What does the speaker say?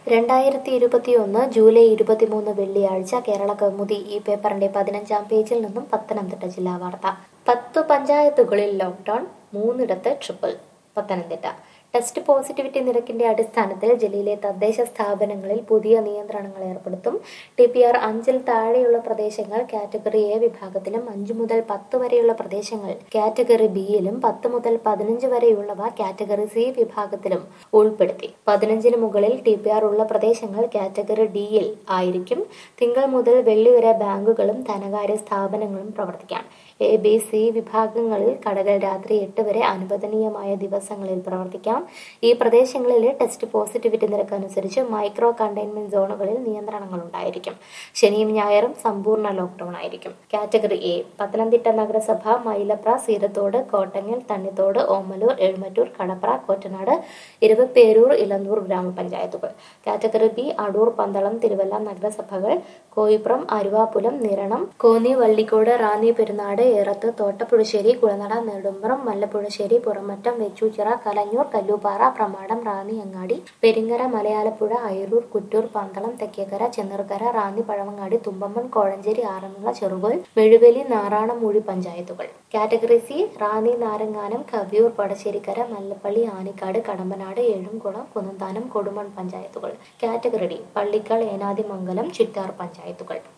രണ്ടായിരത്തി ഇരുപത്തിയൊന്ന് ജൂലൈ ഇരുപത്തിമൂന്ന് വെള്ളിയാഴ്ച കേരള കൗമുദി ഈ പേപ്പറിന്റെ പതിനഞ്ചാം പേജിൽ നിന്നും പത്തനംതിട്ട ജില്ലാ വാർത്ത പത്തു പഞ്ചായത്തുകളിൽ ലോക്ക്ഡൌൺ മൂന്നിടത്ത് ട്രിപ്പിൾ പത്തനംതിട്ട ടെസ്റ്റ് പോസിറ്റിവിറ്റി നിരക്കിന്റെ അടിസ്ഥാനത്തിൽ ജില്ലയിലെ തദ്ദേശ സ്ഥാപനങ്ങളിൽ പുതിയ നിയന്ത്രണങ്ങൾ ഏർപ്പെടുത്തും ടി പി ആർ അഞ്ചിൽ താഴെയുള്ള പ്രദേശങ്ങൾ കാറ്റഗറി എ വിഭാഗത്തിലും അഞ്ചു മുതൽ പത്ത് വരെയുള്ള പ്രദേശങ്ങൾ കാറ്റഗറി ബിയിലും പത്ത് മുതൽ പതിനഞ്ച് വരെയുള്ളവ കാറ്റഗറി സി വിഭാഗത്തിലും ഉൾപ്പെടുത്തി പതിനഞ്ചിന് മുകളിൽ ടി പി ആർ ഉള്ള പ്രദേശങ്ങൾ കാറ്റഗറി ഡിയിൽ ആയിരിക്കും തിങ്കൾ മുതൽ വെള്ളി വരെ ബാങ്കുകളും ധനകാര്യ സ്ഥാപനങ്ങളും പ്രവർത്തിക്കാം എ ബി സി വിഭാഗങ്ങളിൽ കടകൾ രാത്രി എട്ട് വരെ അനുവദനീയമായ ദിവസങ്ങളിൽ പ്രവർത്തിക്കാം ഈ പ്രദേശങ്ങളിലെ ടെസ്റ്റ് പോസിറ്റിവിറ്റി നിരക്ക് അനുസരിച്ച് മൈക്രോ കണ്ടെയ്ൻമെന്റ് സോണുകളിൽ നിയന്ത്രണങ്ങൾ ഉണ്ടായിരിക്കും ശനിയും ഞായറും സമ്പൂർണ്ണ ലോക്ക്ഡൌൺ ആയിരിക്കും കാറ്റഗറി എ പത്തനംതിട്ട നഗരസഭ മൈലപ്ര സീരത്തോട് കോട്ടങ്ങൽ തണ്ണിത്തോട് ഓമലൂർ എഴുമറ്റൂർ കടപ്ര കോറ്റനാട് ഇരുവപ്പേരൂർ ഇലന്തൂർ ഗ്രാമപഞ്ചായത്തുകൾ കാറ്റഗറി ബി അടൂർ പന്തളം തിരുവല്ല നഗരസഭകൾ കോയിപ്പുറം അരുവാപുലം നിരണം കോന്നി വള്ളിക്കോട് റാന്നി പെരുന്നാട് ഏറത്ത് തോട്ടപ്പുഴശ്ശേരി കുളനട നെടുമ്പ്രം മല്ലപ്പുഴശ്ശേരി പുറമറ്റം വെച്ചൂച്ചിറ കലഞ്ഞൂർ കല്ലൂപ്പാറ പ്രമാടം റാന്നി അങ്ങാടി പെരിങ്ങര മലയാലപ്പുഴ അയരൂർ കുറ്റൂർ പന്തളം തെക്കേക്കര ചെന്നർക്കര റാന്നി പഴവങ്ങാടി തുമ്പമ്മൺ കോഴഞ്ചേരി ആറന്മുള ചെറുകോൽ മെഴുവേലി നാറാണമൂഴി പഞ്ചായത്തുകൾ കാറ്റഗറി സി റാന്നി നാരങ്ങാനം കവിയൂർ പടശ്ശേരിക്കര മല്ലപ്പള്ളി ആനിക്കാട് കടമ്പനാട് ഏഴുംകുളം കുന്നന്താനം കൊടുമൺ പഞ്ചായത്തുകൾ കാറ്റഗറി ഡി പള്ളിക്കൽ ഏനാദിമംഗലം ചിറ്റാർ പഞ്ചായത്തുകൾ